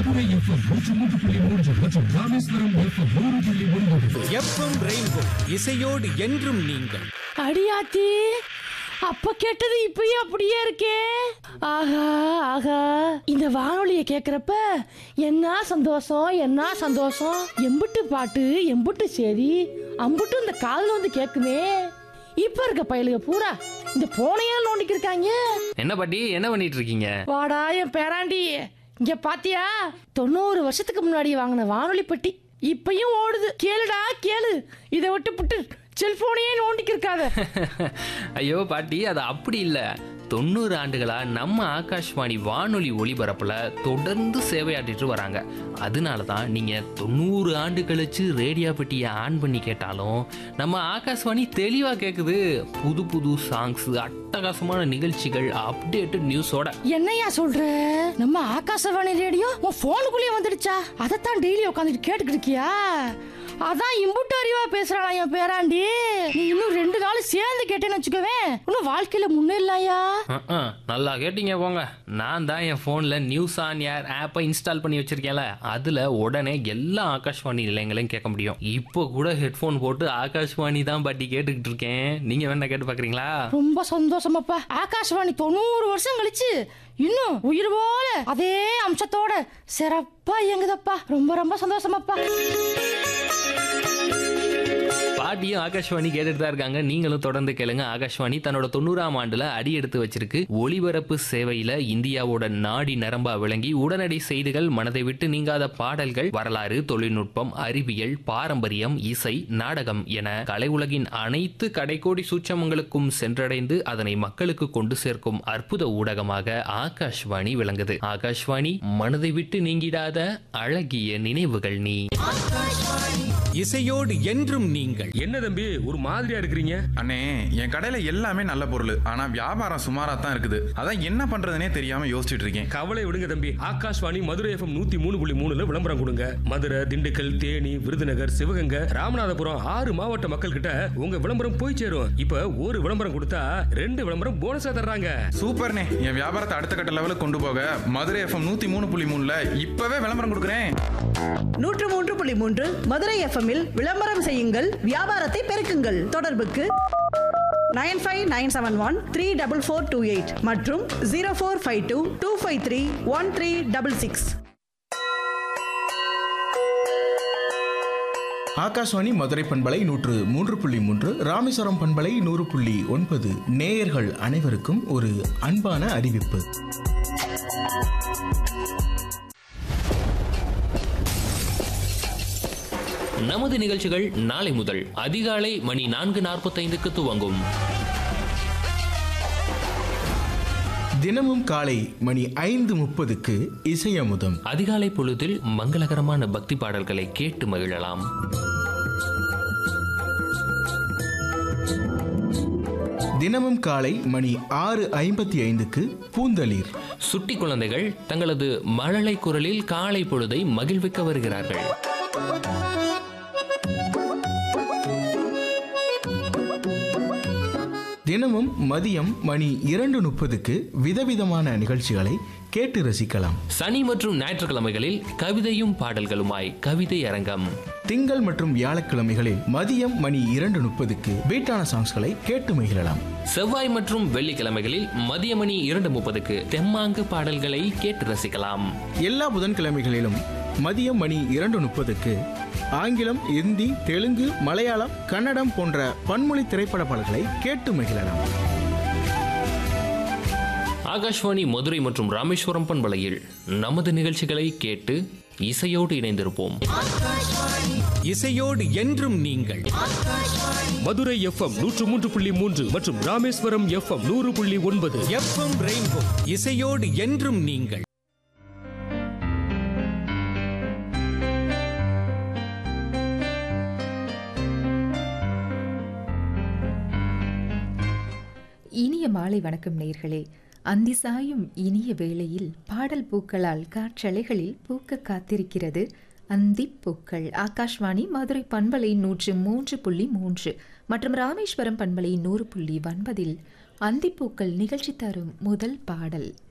Madurai FM நூற்று மூன்று புள்ளி மூன்று மற்றும் ராமேஸ்வரம் எஃப்எம் நூறு புள்ளி ஒன்பது எஃப்எம் ரெயின்போ இசையோடு என்றும் நீங்கள் அடியாத்தி அப்ப கேட்டது இப்பயும் அப்படியே இருக்கே ஆஹா ஆஹா இந்த வானொலிய கேக்குறப்ப என்ன சந்தோஷம் என்ன சந்தோஷம் எம்புட்டு பாட்டு எம்புட்டு சரி அம்புட்டு இந்த காதுல வந்து கேக்குமே இப்ப இருக்க பயலுக பூரா இந்த போனையா நோண்டிக்கு இருக்காங்க என்ன பாட்டி என்ன பண்ணிட்டு இருக்கீங்க வாடா என் பேராண்டி இங்க பாத்தியா தொண்ணூறு வருஷத்துக்கு முன்னாடி வாங்கின வானொலி பெட்டி இப்பயும் ஓடுது கேளுடா கேளு இதை விட்டு புட்டு செல்போனையே நோண்டிக்கு இருக்காத ஐயோ பாட்டி அது அப்படி இல்லை தொண்ணூறு ஆண்டுகளா நம்ம ஆகாஷ்வாணி வானொலி ஒளிபரப்புல தொடர்ந்து சேவையாற்றிட்டு வராங்க அதனால தான் நீங்க தொண்ணூறு ஆண்டு கழிச்சு ரேடியோ பெட்டியை ஆன் பண்ணி கேட்டாலும் நம்ம ஆகாஷ்வாணி தெளிவா கேக்குது புது புது சாங்ஸ் அட்டகாசமான நிகழ்ச்சிகள் அப்டேட்டட் நியூஸோட என்னையா சொல்ற நம்ம ஆகாசவாணி ரேடியோ உன் போனுக்குள்ளேயே வந்துடுச்சா அதைத்தான் டெய்லி உட்காந்துட்டு கேட்டுக்கிட்டு இருக்கியா அதான் இம்புட்டு அறிவா பேசுறானா என் பேராண்டி நீ இன்னும் ரெண்டு நாள் சேர்ந்து கேட்டேன்னு வச்சுக்கவேன் இன்னும் வாழ்க்கையில முன்னேறலாயா அஹ், அஹ், நல்லா கேட்டீங்க போங்க நான் தான் என் ஃபோனில் நியூஸ் ஆன் ஏர் ஆப்பை இன்ஸ்டால் பண்ணி வச்சிருக்கேன்ல அதில் உடனே எல்லா ஆகாஷ்வாணி நிலையங்களையும் கேட்க முடியும் இப்போ கூட ஹெட்ஃபோன் போட்டு ஆகாஷ்வாணி தான் பாட்டி கேட்டுக்கிட்டு இருக்கேன் நீங்கள் வேணா கேட்டு பார்க்குறீங்களா ரொம்ப சந்தோஷமாப்பா ஆகாசவாணி தொண்ணூறு வருஷம் கழிச்சு இன்னும் உயிர் போல அதே அம்சத்தோட சிறப்பா இயங்குதப்பா ரொம்ப ரொம்ப சந்தோஷமாப்பா பாட்டியும் ஆகாஷ்வாணி கேட்டுட்டு தான் இருக்காங்க நீங்களும் தொடர்ந்து கேளுங்க ஆகாஷ்வாணி தன்னோட தொண்ணூறாம் ஆண்டுல அடி எடுத்து வச்சிருக்கு ஒளிபரப்பு சேவையில இந்தியாவோட நாடி நரம்பா விளங்கி உடனடி செய்திகள் மனதை விட்டு நீங்காத பாடல்கள் வரலாறு தொழில்நுட்பம் அறிவியல் பாரம்பரியம் இசை நாடகம் என கலை உலகின் அனைத்து கடைக்கோடி சூட்சமங்களுக்கும் சென்றடைந்து அதனை மக்களுக்கு கொண்டு சேர்க்கும் அற்புத ஊடகமாக ஆகாஷ்வாணி விளங்குது ஆகாஷ்வாணி மனதை விட்டு நீங்கிடாத அழகிய நினைவுகள் நீ இசையோடு என்றும் நீங்கள் என்ன தம்பி ஒரு மாதிரியா இருக்கிறீங்க அண்ணே என் கடையில எல்லாமே நல்ல பொருள் ஆனா வியாபாரம் சுமாரா தான் இருக்குது அதான் என்ன பண்றதுனே தெரியாம யோசிச்சுட்டு இருக்கேன் கவலை விடுங்க தம்பி ஆகாஷ்வாணி மதுரை எஃப்எம் நூத்தி மூணு புள்ளி மூணுல விளம்பரம் கொடுங்க மதுரை திண்டுக்கல் தேனி விருதுநகர் சிவகங்கை ராமநாதபுரம் ஆறு மாவட்ட மக்கள் கிட்ட உங்க விளம்பரம் போய் சேரும் இப்ப ஒரு விளம்பரம் கொடுத்தா ரெண்டு விளம்பரம் போனஸா தர்றாங்க சூப்பர்ண்ணே என் வியாபாரத்தை அடுத்த கட்ட லெவலுக்கு கொண்டு போக மதுரை எஃப்எம் நூத்தி மூணு புள்ளி மூணுல இப்பவே விளம்பரம் கொடுக்குறேன் நூற்று மூன்று புள்ளி மூன்று மதுரை எஃப்எம்மில் விளம்பரம் செய்யுங்கள் வியாபாரத்தை பெருக்குங்கள் தொடர்புக்கு nine five nine seven one three double four two eight மற்றும் zero four five two two five three one three double six Akashvani Madurai பண்பலை நூற்று மூன்று புள்ளி மூன்று ராமேஸ்வரம் பண்பலை நூறு புள்ளி ஒன்பது நேயர்கள் அனைவருக்கும் ஒரு அன்பான அறிவிப்பு நமது நிகழ்ச்சிகள் நாளை முதல் அதிகாலை மணி நான்கு நாற்பத்தைந்துக்கு துவங்கும் தினமும் காலை மணி ஐந்து முப்பதுக்கு இசையமுதம் அதிகாலை பொழுதில் மங்களகரமான பக்தி பாடல்களை கேட்டு மகிழலாம் தினமும் காலை மணி ஆறு ஐம்பத்தி ஐந்துக்கு பூந்தளிர் சுட்டி குழந்தைகள் தங்களது மழலை குரலில் காலை பொழுதை மகிழ்விக்க வருகிறார்கள் தினமும் மதியம் மணி இரண்டு முப்பதுக்கு விதவிதமான நிகழ்ச்சிகளை கேட்டு ரசிக்கலாம் சனி மற்றும் ஞாயிற்றுக்கிழமைகளில் கவிதையும் பாடல்களுமாய் கவிதை அரங்கம் திங்கள் மற்றும் வியாழக்கிழமைகளில் மதியம் மணி இரண்டு முப்பதுக்கு பீட்டான சாங்ஸ்களை கேட்டு மகிழலாம் செவ்வாய் மற்றும் வெள்ளிக்கிழமைகளில் மதிய மணி இரண்டு முப்பதுக்கு தெம்மாங்கு பாடல்களை கேட்டு ரசிக்கலாம் எல்லா புதன்கிழமைகளிலும் மதியம் மணி இரண்டு முப்பதுக்கு ஆங்கிலம் இந்தி தெலுங்கு மலையாளம் கன்னடம் போன்ற பன்மொழி திரைப்பட பாடல்களை கேட்டு மகிழலாம் ஆகாஷ்வாணி மதுரை மற்றும் ராமேஸ்வரம் பண்பலையில் நமது நிகழ்ச்சிகளை கேட்டு இசையோடு இணைந்திருப்போம் இசையோடு என்றும் நீங்கள் மதுரை எஃப்எம் நூற்று மூன்று புள்ளி மூன்று மற்றும் ராமேஸ்வரம் எஃப்எம் நூறு புள்ளி ஒன்பது எஃப்எம் ரெயின்போ இசையோடு என்றும் நீங்கள் இனிய மாலை வணக்கம் நேர்களே அந்தி சாயும் இனிய வேளையில் பாடல் பூக்களால் காற்றலைகளில் பூக்க காத்திருக்கிறது அந்திப் பூக்கள் ஆகாஷ்வாணி மதுரை பண்பலை நூற்று மூன்று புள்ளி மூன்று மற்றும் ராமேஸ்வரம் பண்பலை நூறு புள்ளி ஒன்பதில் அந்திப்பூக்கள் நிகழ்ச்சி தரும் முதல் பாடல்